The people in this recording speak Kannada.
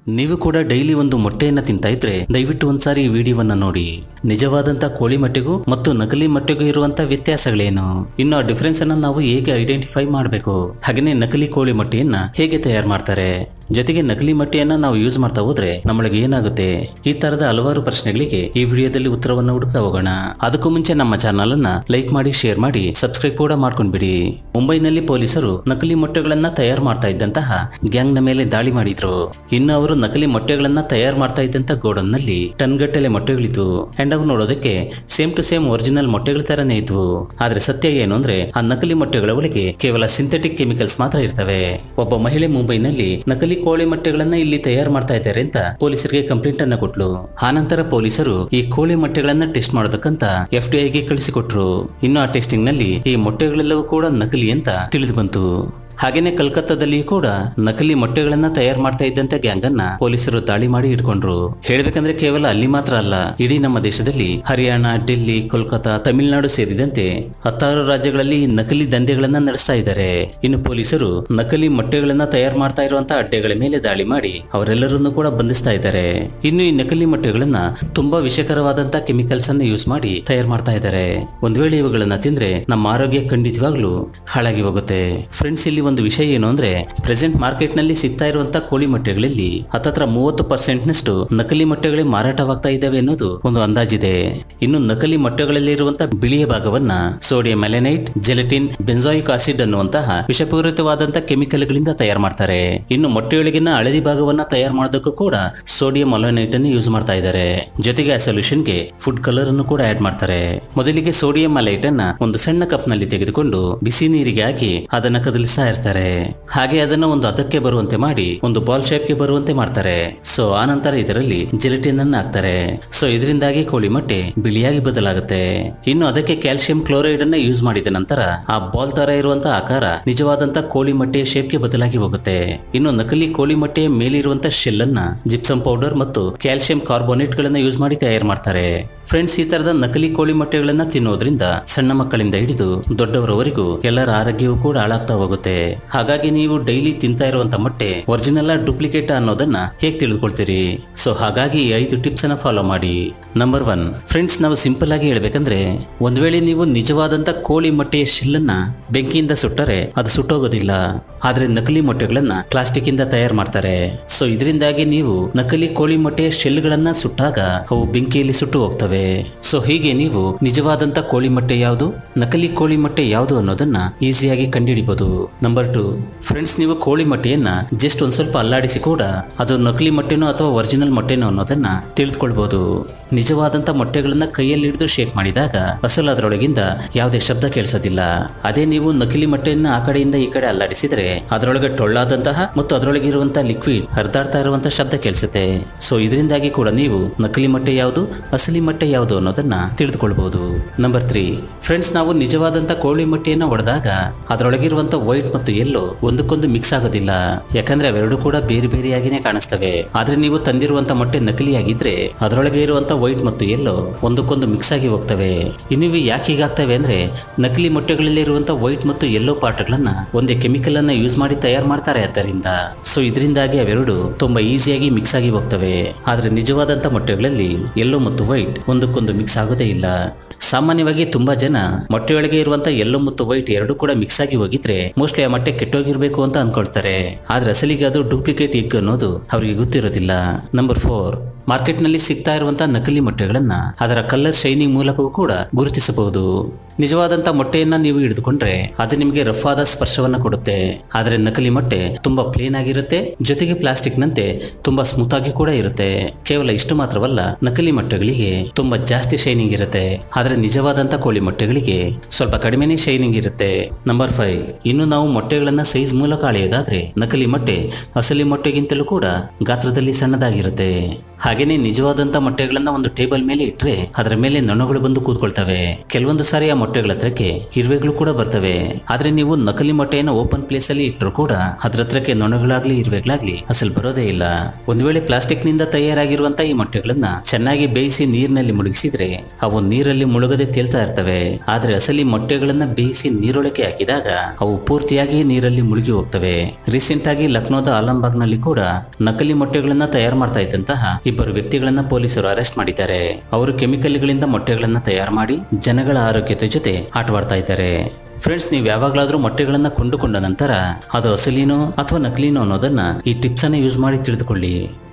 ನೀವು ಕೂಡ ಡೈಲಿ ಒಂದು ಮೊಟ್ಟೆಯನ್ನ ತಿಂತಾ ಇದ್ರೆ ದಯವಿಟ್ಟು ಒಂದ್ಸಾರಿ ಈ ವಿಡಿಯೋವನ್ನ ನೋಡಿ ನಿಜವಾದಂತ ಕೋಳಿ ಮೊಟ್ಟೆಗೂ ಮತ್ತು ನಕಲಿ ಮೊಟ್ಟೆಗೂ ಇರುವಂತ ವ್ಯತ್ಯಾಸಗಳೇನು ಇನ್ನು ಆ ಡಿಫರೆನ್ಸ್ ಅನ್ನ ನಾವು ಹೇಗೆ ಐಡೆಂಟಿಫೈ ಮಾಡಬೇಕು ಹಾಗೆಯೇ ನಕಲಿ ಕೋಳಿ ಮೊಟ್ಟೆಯನ್ನ ಹೇಗೆ ತಯಾರು ಮಾಡ್ತಾರೆ ಜೊತೆಗೆ ನಕಲಿ ಮೊಟ್ಟೆಯನ್ನ ನಾವು ಯೂಸ್ ಮಾಡ್ತಾ ಹೋದ್ರೆ ನಮ್ಮೊಳಗೆ ಏನಾಗುತ್ತೆ ಈ ತರದ ಹಲವಾರು ಪ್ರಶ್ನೆಗಳಿಗೆ ಈ ವಿಡಿಯೋದಲ್ಲಿ ಉತ್ತರವನ್ನು ಹುಡುಕ್ತಾ ಹೋಗೋಣ ಅದಕ್ಕೂ ಮುಂಚೆ ನಮ್ಮ ಚಾನಲ್ ಅನ್ನ ಲೈಕ್ ಮಾಡಿ ಶೇರ್ ಮಾಡಿ ಸಬ್ಸ್ಕ್ರೈಬ್ ಕೂಡ ಮಾಡ್ಕೊಂಡ್ಬಿಡಿ ಮುಂಬೈನಲ್ಲಿ ಪೊಲೀಸರು ನಕಲಿ ಮೊಟ್ಟೆಗಳನ್ನ ತಯಾರು ಮಾಡ್ತಾ ಇದ್ದಂತಹ ಗ್ಯಾಂಗ್ ನ ಮೇಲೆ ದಾಳಿ ಮಾಡಿದ್ರು ಇನ್ನು ಅವರು ನಕಲಿ ಮೊಟ್ಟೆಗಳನ್ನ ತಯಾರು ಮಾಡ್ತಾ ಇದ್ದಂತ ಗೋಡನ್ ನಲ್ಲಿ ಟನ್ ಗಟ್ಟಲೆ ಮೊಟ್ಟೆಗಳಿದ್ವು ಅಂಡ್ ಅವು ನೋಡೋದಕ್ಕೆ ಸೇಮ್ ಟು ಸೇಮ್ ಒರಿಜಿನಲ್ ಮೊಟ್ಟೆಗಳ ತರನೇ ಇದ್ವು ಆದ್ರೆ ಸತ್ಯ ಏನು ಅಂದ್ರೆ ಆ ನಕಲಿ ಮೊಟ್ಟೆಗಳ ಒಳಗೆ ಕೇವಲ ಸಿಂಥೆಟಿಕ್ ಕೆಮಿಕಲ್ಸ್ ಮಾತ್ರ ಇರ್ತವೆ ಒಬ್ಬ ಮಹಿಳೆ ಮುಂಬೈನಲ್ಲಿ ನಕಲಿ ಕೋಳಿ ಮೊಟ್ಟೆಗಳನ್ನ ಇಲ್ಲಿ ತಯಾರು ಮಾಡ್ತಾ ಇದ್ದಾರೆ ಅಂತ ಪೊಲೀಸರಿಗೆ ಕಂಪ್ಲೇಂಟ್ ಅನ್ನ ಕೊಟ್ಲು ಆನಂತರ ಪೊಲೀಸರು ಈ ಕೋಳಿ ಮೊಟ್ಟೆಗಳನ್ನ ಟೆಸ್ಟ್ ಮಾಡೋದಕ್ಕಂತ ಎಫ್ ಡಿ ಐಗೆ ಕಳಿಸಿಕೊಟ್ರು ಇನ್ನು ಆ ಟೆಸ್ಟಿಂಗ್ ನಲ್ಲಿ ಈ ಮೊಟ್ಟೆಗಳೆಲ್ಲವೂ ಕೂಡ ನಕಲಿ ಅಂತ ತಿಳಿದು ಬಂತು ಹಾಗೇನೆ ಕಲ್ಕತ್ತಾದಲ್ಲಿ ಕೂಡ ನಕಲಿ ಮೊಟ್ಟೆಗಳನ್ನ ತಯಾರು ಮಾಡ್ತಾ ಇದ್ದಂತ ಗ್ಯಾಂಗ್ ಅನ್ನ ಪೊಲೀಸರು ದಾಳಿ ಮಾಡಿ ಇಟ್ಕೊಂಡ್ರು ಹೇಳ್ಬೇಕಂದ್ರೆ ಕೇವಲ ಅಲ್ಲಿ ಮಾತ್ರ ಅಲ್ಲ ಇಡೀ ನಮ್ಮ ದೇಶದಲ್ಲಿ ಹರಿಯಾಣ ಡೆಲ್ಲಿ ಕೋಲ್ಕತಾ ತಮಿಳುನಾಡು ಸೇರಿದಂತೆ ಹತ್ತಾರು ರಾಜ್ಯಗಳಲ್ಲಿ ಈ ನಕಲಿ ದಂಧೆಗಳನ್ನ ನಡೆಸ್ತಾ ಇದ್ದಾರೆ ಇನ್ನು ಪೊಲೀಸರು ನಕಲಿ ಮೊಟ್ಟೆಗಳನ್ನ ತಯಾರು ಮಾಡ್ತಾ ಇರುವಂತ ಅಡ್ಡೆಗಳ ಮೇಲೆ ದಾಳಿ ಮಾಡಿ ಅವರೆಲ್ಲರನ್ನೂ ಕೂಡ ಬಂಧಿಸ್ತಾ ಇದ್ದಾರೆ ಇನ್ನು ಈ ನಕಲಿ ಮೊಟ್ಟೆಗಳನ್ನ ತುಂಬಾ ವಿಷಕರವಾದಂತ ಕೆಮಿಕಲ್ಸ್ ಅನ್ನ ಯೂಸ್ ಮಾಡಿ ತಯಾರು ಮಾಡ್ತಾ ಇದ್ದಾರೆ ಒಂದ್ ವೇಳೆ ಇವುಗಳನ್ನ ತಿಂದ್ರೆ ನಮ್ಮ ಆರೋಗ್ಯ ಖಂಡಿತವಾಗ್ಲೂ ಹಾಳಾಗಿ ಹೋಗುತ್ತೆ ಫ್ರೆಂಡ್ಸ್ ಇಲ್ಲಿ ಒಂದು ವಿಷಯ ಏನು ಅಂದ್ರೆ ಪ್ರೆಸೆಂಟ್ ಮಾರ್ಕೆಟ್ ನಲ್ಲಿ ಸಿಗ್ತಾ ಇರುವಂತ ಕೋಳಿ ಮೊಟ್ಟೆಗಳಲ್ಲಿ ಹತ್ತತ್ರ ಮೂವತ್ತು ಪರ್ಸೆಂಟ್ ನಷ್ಟು ನಕಲಿ ಮೊಟ್ಟೆಗಳೇ ಮಾರಾಟವಾಗ್ತಾ ಇದ್ದಾವೆ ಅನ್ನೋದು ಒಂದು ಅಂದಾಜಿದೆ ಇನ್ನು ನಕಲಿ ಮೊಟ್ಟೆಗಳಲ್ಲಿ ಇರುವಂತ ಬಿಳಿಯ ಭಾಗವನ್ನ sodium melanite gelatin benzoic acid ಅನ್ನುವಂತಹ ವಿಷಪೂರಿತವಾದಂತ ಕೆಮಿಕಲ್ ಗಳಿಂದ ತಯಾರು ಮಾಡ್ತಾರೆ ಇನ್ನು ಮೊಟ್ಟೆಯೊಳಗಿನ ಹಳದಿ ಭಾಗವನ್ನ ತಯಾರು ಮಾಡೋದಕ್ಕೂ ಕೂಡ ಸೋಡಿಯಂ ಅಲೋನೈಟ್ ಅನ್ನು ಯೂಸ್ ಮಾಡ್ತಾ ಇದ್ದಾರೆ ಜೊತೆಗೆ ಆ ಸೊಲ್ಯೂಷನ್ ಗೆ ಫುಡ್ ಕಲರ್ ಅನ್ನು ಕೂಡ ಆಡ್ ಮಾಡ್ತಾರೆ ಮೊದಲಿಗೆ ಸೋಡಿಯಂ ಅಲೈಟ್ ಅನ್ನ ಒಂದು ಸಣ್ಣ ಕಪ್ ನಲ್ಲಿ ತೆಗೆದುಕೊಂಡು ಬಿಸಿ ನೀರಿಗೆ ಹಾಕಿ ಅದನ್ನ ಕದಲಿಸ್ತಾ ಇರ್ತಾರೆ ಹಾಗೆ ಅದನ್ನ ಒಂದು ಹದಕ್ಕೆ ಬರುವಂತೆ ಮಾಡಿ ಒಂದು ಬಾಲ್ ಶೇಪ್ ಗೆ ಬರುವಂತೆ ಮಾಡ್ತಾರೆ ಸೊ ಆ ನಂತರ ಇದರಲ್ಲಿ ಜೆಲಟಿನ್ ಅನ್ನ ಹಾಕ್ತಾರೆ ಸೊ ಇದರಿಂದಾಗಿ ಕೋಳಿ ಮೊಟ್ಟೆ ಬಿಳಿಯಾಗಿ ಬದಲಾಗುತ್ತೆ ಇನ್ನು ಅದಕ್ಕೆ ಕ್ಯಾಲ್ಸಿಯಂ ಕ್ಲೋರೈಡ್ ಅನ್ನ ಯೂಸ್ ಮಾಡಿದ ನಂತರ ಆ ಬಾಲ್ ತರ ಇರುವಂತಹ ಆಕಾರ ನಿಜವಾದಂತ ಕೋಳಿ ಮೊಟ್ಟೆಯ ಶೇಪ್ ಗೆ ಬದಲಾಗಿ ಹೋಗುತ್ತೆ ಇನ್ನು ನಕಲಿ ಕೋಳಿ ಮೊಟ್ಟೆಯ ಮೇಲಿರುವಂತ ಶೆಲ್ ಅನ್ನ ಜಿಪ್ಸಮ್ ಪೌಡರ್ ಮತ್ತು ಕ್ಯಾಲ್ಸಿಯಂ ಕಾರ್ಬೋನೇಟ್ ಗಳನ್ನ ಯೂಸ್ ಮಾಡಿ ತಯಾರು ಮಾಡ್ತಾರೆ ಫ್ರೆಂಡ್ಸ್ ಈ ತರದ ನಕಲಿ ಕೋಳಿ ಮೊಟ್ಟೆಗಳನ್ನ ತಿನ್ನೋದ್ರಿಂದ ಸಣ್ಣ ಮಕ್ಕಳಿಂದ ಹಿಡಿದು ದೊಡ್ಡವರವರೆಗೂ ಎಲ್ಲರ ಆರೋಗ್ಯವೂ ಕೂಡ ಹಾಳಾಗ್ತಾ ಹೋಗುತ್ತೆ ಹಾಗಾಗಿ ನೀವು ಡೈಲಿ ತಿಂತಾ ಇರುವಂತ ಮೊಟ್ಟೆ ಒರಿಜಿನಲ್ ಡೂಪ್ಲಿಕೇಟ್ ಅನ್ನೋದನ್ನ ಹೇಗೆ ತಿಳಿದುಕೊಳ್ತೀರಿ ಸೊ ಹಾಗಾಗಿ ಈ ಐದು ಟಿಪ್ಸ್ ಅನ್ನ ಫಾಲೋ ಮಾಡಿ ನಂಬರ್ ಒನ್ ಫ್ರೆಂಡ್ಸ್ ನಾವು ಸಿಂಪಲ್ ಆಗಿ ಹೇಳ್ಬೇಕಂದ್ರೆ ಒಂದ್ ವೇಳೆ ನೀವು ನಿಜವಾದಂತ ಕೋಳಿ ಮೊಟ್ಟೆಯ ಶೆಲ್ಲನ್ನ ಬೆಂಕಿಯಿಂದ ಸುಟ್ಟರೆ ಅದು ಸುಟ್ಟೋಗೋದಿಲ್ಲ ಆದ್ರೆ ನಕಲಿ ಮೊಟ್ಟೆಗಳನ್ನ ಪ್ಲಾಸ್ಟಿಕ್ ಇಂದ ತಯಾರು ಮಾಡ್ತಾರೆ ಸೊ ಇದರಿಂದಾಗಿ ನೀವು ನಕಲಿ ಕೋಳಿ ಮೊಟ್ಟೆಯ ಶೆಲ್ಗಳನ್ನ ಸುಟ್ಟಾಗ ಅವು ಬೆಂಕಿಯಲ್ಲಿ ಸುಟ್ಟು ಹೋಗ್ತವೆ ಸೊ ಹೀಗೆ ನೀವು ನಿಜವಾದಂತ ಕೋಳಿ ಮೊಟ್ಟೆ ಯಾವುದು ನಕಲಿ ಕೋಳಿ ಮೊಟ್ಟೆ ಯಾವುದು ಅನ್ನೋದನ್ನ ಈಸಿಯಾಗಿ ಕಂಡುಹಿಡಿಬಹುದು ನಂಬರ್ ಟು ಫ್ರೆಂಡ್ಸ್ ನೀವು ಕೋಳಿ ಮೊಟ್ಟೆಯನ್ನ ಜಸ್ಟ್ ಒಂದ್ ಸ್ವಲ್ಪ ಅಲ್ಲಾಡಿಸಿ ಕೂಡ ಅದು ನಕಲಿ ಮೊಟ್ಟೆನೋ ಅಥವಾ ಒರಿಜಿನಲ್ ಮೊಟ್ಟೆನೋ ಅನ್ನೋದನ್ನ ತಿಳಿದುಕೊಳ್ಬಹುದು ನಿಜವಾದಂತ ಮೊಟ್ಟೆಗಳನ್ನ ಕೈಯಲ್ಲಿ ಹಿಡಿದು ಶೇಕ್ ಮಾಡಿದಾಗ ಅಸಲು ಅದರೊಳಗಿಂದ ಯಾವುದೇ ಶಬ್ದ ಕೇಳಿಸೋದಿಲ್ಲ ಅದೇ ನೀವು ನಕಲಿ ಮೊಟ್ಟೆಯನ್ನ ಆ ಕಡೆಯಿಂದ ಈ ಕಡೆ ಅಲ್ಲಾಡಿಸಿದ್ರೆ ಅದರೊಳಗೆ ಟೊಳ್ಳಾದಂತಹ ಮತ್ತು ಅದರೊಳಗಿರುವಂತಹ ಲಿಕ್ವಿಡ್ ಹರಿದಾಡ್ತಾ ಇರುವಂತಹ ಶಬ್ದ ಕೇಳಿಸುತ್ತೆ ಸೊ ಇದರಿಂದಾಗಿ ಕೂಡ ನೀವು ನಕಲಿ ಮೊಟ್ಟೆ ಯಾವುದು ಅಸಲಿ ಮೊಟ್ಟೆ ಯಾವುದು ಅನ್ನೋದನ್ನ ತಿಳಿದುಕೊಳ್ಬಹುದು ನಂಬರ್ ತ್ರೀ ಫ್ರೆಂಡ್ಸ್ ನಾವು ನಿಜವಾದಂತ ಕೋಳಿ ಮೊಟ್ಟೆಯನ್ನ ಹೊಡೆದಾಗ ಅದರೊಳಗಿರುವಂತ ವೈಟ್ ಮತ್ತು ಎಲ್ಲೋ ಒಂದಕ್ಕೊಂದು ಮಿಕ್ಸ್ ಆಗೋದಿಲ್ಲ ಯಾಕಂದ್ರೆ ಅವೆರಡು ಕೂಡ ಬೇರೆ ಬೇರೆಯಾಗಿನೇ ಕಾಣಿಸ್ತವೆ ಆದ್ರೆ ನೀವು ತಂದಿರುವಂತ ಮೊಟ್ಟೆ ನಕಲಿಯಾಗಿದ್ರೆ ಅದರೊಳಗೆ ಇರುವಂತ ವೈಟ್ ಮತ್ತು ಎಲ್ಲೋ ಒಂದಕ್ಕೊಂದು ಮಿಕ್ಸ್ ಆಗಿ ಹೋಗ್ತವೆ ಇನ್ನು ಇವು ಯಾಕೆ ಹೀಗಾಗ್ತವೆ ಅಂದ್ರೆ ನಕಲಿ ಮೊಟ್ಟೆಗಳಲ್ಲಿ ಇರುವಂತ ವೈಟ್ ಮತ್ತು ಎಲ್ಲೋ ಪಾರ್ಟ್ಗಳನ್ನ ಒಂದೇ ಕೆಮಿಕಲ್ ಅನ್ನ ಯೂಸ್ ಮಾಡಿ ತಯಾರು ಮಾಡ್ತಾರೆ ಆದ್ದರಿಂದ ಸೊ ಇದರಿಂದಾಗಿ ಅವೆರಡು ತುಂಬಾ ಈಸಿಯಾಗಿ ಮಿಕ್ಸ್ ಆಗಿ ಹೋಗ್ತವೆ ಆದ್ರೆ ನಿಜವಾದಂತ ಮೊಟ್ಟೆಗಳಲ್ಲಿ ಎಲ್ಲೋ ಮತ್ತು ವೈಟ್ ಒಂದಕ್ಕೊಂದು ಮಿಕ್ಸ್ ಆಗೋದೇ ಇಲ್ಲ ಸಾಮಾನ್ಯವಾಗಿ ತುಂಬಾ ಜನ ಮೊಟ್ಟೆಯೊಳಗೆ ಇರುವಂತ ಎಲ್ಲೋ ಮತ್ತು ವೈಟ್ ಎರಡು ಕೂಡ ಮಿಕ್ಸ್ ಆಗಿ ಹೋಗಿದ್ರೆ ಮೋಸ್ಟ್ಲಿ ಆ ಮೊಟ್ಟೆ ಕೆಟ್ಟೋಗಿರ್ಬೇಕು ಅಂತ ಅನ್ಕೊಳ್ತಾರೆ ಆದ್ರೆ ಅಸಲಿಗೆ ಅದು ಡೂಪ್ಲಿಕೇಟ್ ಎಗ್ ಅನ್ನೋದು ಅವರಿಗೆ ಗೊತ್ತಿರೋದಿಲ್ಲ ನಂಬರ್ ಫೋರ್ ಮಾರ್ಕೆಟ್ನಲ್ಲಿ ಸಿಗ್ತಾ ಇರುವಂತಹ ನಕಲಿ ಮೊಟ್ಟೆಗಳನ್ನ ಅದರ ಕಲರ್ ಶೈನಿಂಗ್ ಮೂಲಕವೂ ಕೂಡ ಗುರುತಿಸಬಹುದು ನಿಜವಾದಂತ ಮೊಟ್ಟೆಯನ್ನ ನೀವು ಹಿಡಿದುಕೊಂಡ್ರೆ ಅದು ನಿಮಗೆ ರಫ್ ಆದ ಸ್ಪರ್ಶವನ್ನ ಕೊಡುತ್ತೆ ಆದ್ರೆ ನಕಲಿ ಮೊಟ್ಟೆ ತುಂಬಾ ಪ್ಲೇನ್ ಆಗಿರುತ್ತೆ ಜೊತೆಗೆ ಪ್ಲಾಸ್ಟಿಕ್ ನಂತೆ ತುಂಬಾ ಸ್ಮೂತ್ ಆಗಿ ಕೂಡ ಇರುತ್ತೆ ಕೇವಲ ಇಷ್ಟು ಮಾತ್ರವಲ್ಲ ನಕಲಿ ಮೊಟ್ಟೆಗಳಿಗೆ ತುಂಬಾ ಜಾಸ್ತಿ ಶೈನಿಂಗ್ ಇರುತ್ತೆ ಆದ್ರೆ ನಿಜವಾದಂತ ಕೋಳಿ ಮೊಟ್ಟೆಗಳಿಗೆ ಸ್ವಲ್ಪ ಕಡಿಮೆನೇ ಶೈನಿಂಗ್ ಇರುತ್ತೆ ನಂಬರ್ ಫೈವ್ ಇನ್ನು ನಾವು ಮೊಟ್ಟೆಗಳನ್ನ ಸೈಜ್ ಮೂಲಕ ಅಳೆಯೋದಾದ್ರೆ ನಕಲಿ ಮೊಟ್ಟೆ ಅಸಲಿ ಮೊಟ್ಟೆಗಿಂತಲೂ ಕೂಡ ಗಾತ್ರದಲ್ಲಿ ಸಣ್ಣದಾಗಿರುತ್ತೆ ಹಾಗೇನೆ ನಿಜವಾದಂತ ಮೊಟ್ಟೆಗಳನ್ನ ಒಂದು ಟೇಬಲ್ ಮೇಲೆ ಇಟ್ರೆ ಅದರ ಮೇಲೆ ನೊಣಗಳು ಬಂದು ಕೂತ್ಕೊಳ್ತವೆ ಕೆಲವೊಂದು ಸಾರಿ ಆ ಮೊಟ್ಟೆಗಳ ಹತ್ರಕ್ಕೆ ಇರುವೆಗಳು ಕೂಡ ಬರ್ತವೆ ಆದ್ರೆ ನೀವು ನಕಲಿ ಮೊಟ್ಟೆಯನ್ನು ಓಪನ್ ಪ್ಲೇಸ್ ಅಲ್ಲಿ ಇಟ್ಟರು ಕೂಡ ಅದ್ರ ಹತ್ರಕ್ಕೆ ನೊಣಗಳಾಗ್ಲಿ ಇರುವೆಗಳಾಗ್ಲಿ ಅಸಲು ಬರೋದೇ ಇಲ್ಲ ಒಂದ್ ವೇಳೆ ಪ್ಲಾಸ್ಟಿಕ್ ನಿಂದ ತಯಾರಾಗಿರುವಂತ ಈ ಮೊಟ್ಟೆಗಳನ್ನ ಚೆನ್ನಾಗಿ ಬೇಯಿಸಿ ನೀರಿನಲ್ಲಿ ಮುಳುಗಿಸಿದ್ರೆ ಅವು ನೀರಲ್ಲಿ ಮುಳುಗದೆ ತೇಲ್ತಾ ಇರ್ತವೆ ಆದ್ರೆ ಅಸಲಿ ಮೊಟ್ಟೆಗಳನ್ನ ಬೇಯಿಸಿ ನೀರೊಳಗೆ ಹಾಕಿದಾಗ ಅವು ಪೂರ್ತಿಯಾಗಿ ನೀರಲ್ಲಿ ಮುಳುಗಿ ಹೋಗ್ತವೆ ರೀಸೆಂಟ್ ಆಗಿ ಲಕ್ನೋದ ಆಲಂಬಾಗ್ ನಲ್ಲಿ ಕೂಡ ನಕಲಿ ಮೊಟ್ಟೆಗಳನ್ನ ತಯಾರು ಮಾಡ್ತಾ ಇದ್ದಂತಹ ಇಬ್ಬರು ವ್ಯಕ್ತಿಗಳನ್ನ ಪೊಲೀಸರು ಅರೆಸ್ಟ್ ಮಾಡಿದ್ದಾರೆ ಅವರು ಕೆಮಿಕಲ್ಗಳಿಂದ ಮೊಟ್ಟೆಗಳನ್ನ ತಯಾರು ಮಾಡಿ ಜನಗಳ ಆರೋಗ್ಯದ ಜೊತೆ ಆಟವಾಡ್ತಾ ಇದ್ದಾರೆ ಫ್ರೆಂಡ್ಸ್ ನೀವು ಯಾವಾಗಲಾದ್ರೂ ಮೊಟ್ಟೆಗಳನ್ನ ಕೊಂಡುಕೊಂಡ ನಂತರ ಅದು ಅಸಲಿನೋ ಅಥವಾ ನಕಲಿನೋ ಅನ್ನೋದನ್ನ ಈ ಟಿಪ್ಸ್ ಅನ್ನ ಯೂಸ್ ಮಾಡಿ ತಿಳಿದುಕೊಳ್ಳಿ